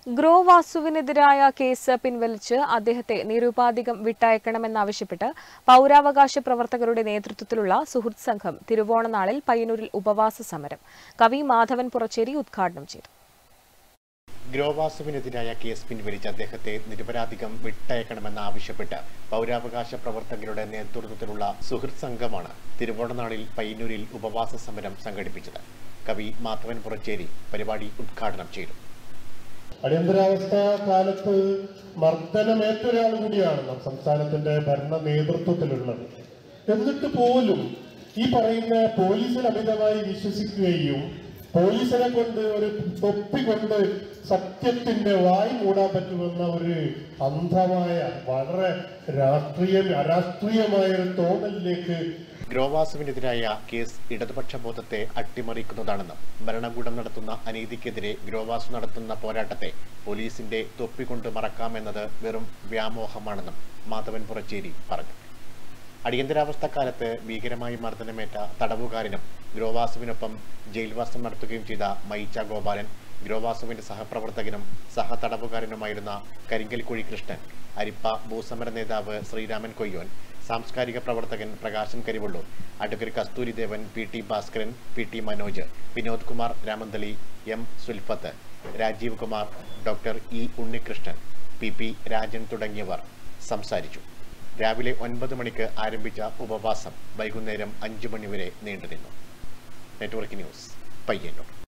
grow വാസുവിനെതിരായ case പിൻവലിച്ച് അദ്ദേഹത്തെ നിരുപാധികം വിട്ടയക്കണമെന്നാവശ്യപ്പെട്ട് പൌരാവകാശ പ്രവർത്തകരുടെ നേതൃത്വത്തിലുള്ള സുഹൃത്ത് സംഘം തിരുവോണനാളിൽ പയ്യന്നൂരിൽ ഉപവാസ സമരം കവി മാധവൻ പുറച്ചേരി ഉദ്ഘാടനം ചെയ്തു ഗ്രോവാസുവിനെതിരായ കേസ് പിൻവലിച്ച് അദ്ദേഹത്തെ നിരപരാധികം വിട്ടയക്കണമെന്നാവശ്യപ്പെട്ട് പൗരാവകാശ പ്രവർത്തകരുടെ നേതൃത്വത്തിലുള്ള സുഹൃത്ത് സംഘമാണ് തിരുവോണനാളിൽ പയ്യന്നൂരിൽ ഉപവാസ സമരം സംഘടിപ്പിച്ചത് കവി മാധവൻ പുറച്ചേരി പരിപാടി ഉദ്ഘാടനം ചെയ്തു അടിയന്തരാവസ്ഥ കാലത്ത് മർദ്ദനമേറ്റ ഒരാൾ കൂടിയാണ് നാം സംസ്ഥാനത്തിന്റെ ഭരണ നേതൃത്വത്തിലുള്ളത് എന്നിട്ട് പോലും ഈ പറയുന്ന പോലീസിൽ അമിതമായി വിശ്വസിക്കുകയും പോലീസിനെ കൊണ്ട് ഒരു തൊപ്പി കൊണ്ട് സത്യത്തിന്റെ വായി മൂടാൻ പറ്റുമെന്ന ഒരു അന്ധമായ വളരെ രാഷ്ട്രീയ അരാഷ്ട്രീയമായ ഒരു തോന്നലിലേക്ക് ഗ്രോവാസുവിനെതിരായ കേസ് ഇടതുപക്ഷ ബോധത്തെ അട്ടിമറിക്കുന്നതാണെന്നും ഭരണകൂടം നടത്തുന്ന അനീതിക്കെതിരെ ഗ്രോവാസു നടത്തുന്ന പോരാട്ടത്തെ പോലീസിന്റെ തൊപ്പികൊണ്ട് മറക്കാമെന്നത് വെറും വ്യാമോഹമാണെന്നും മാധവൻ പുറച്ചേരി പറഞ്ഞു അടിയന്തരാവസ്ഥ കാലത്ത് ഭീകരമായി മർദ്ദനമേറ്റ തടവുകാരനും ഗ്രോവാസുവിനൊപ്പം ജയിൽവാസം നടത്തുകയും ചെയ്ത മൈച്ച ഗോപാലൻ ഗ്രോവാസുവിന്റെ സഹപ്രവർത്തകനും സഹതടവുകാരനുമായിരുന്ന കരിങ്കൽക്കുഴി കൃഷ്ണൻ അരിപ്പ ഭൂസമര നേതാവ് ശ്രീരാമൻ കൊയ്യോൻ സാംസ്കാരിക പ്രവർത്തകൻ Prakashan Karivellur advocate Kasthuridevan P T Bhaskaran P T Manoj Vinod Kumar Ramanthali M Sulfath Rajeev Kumar doctor E Unnikrishnan P P Rajan തുടങ്ങിയവർ സംസാരിച്ചു രാവിലെ ഒൻപത് മണിക്ക് ആരംഭിച്ച ഉപവാസം വൈകുന്നേരം അഞ്ചു മണിവരെ നീണ്ടുനിന്നു നെറ്റ്വർക്ക് ന്യൂസ് പയ്യന്നൂർ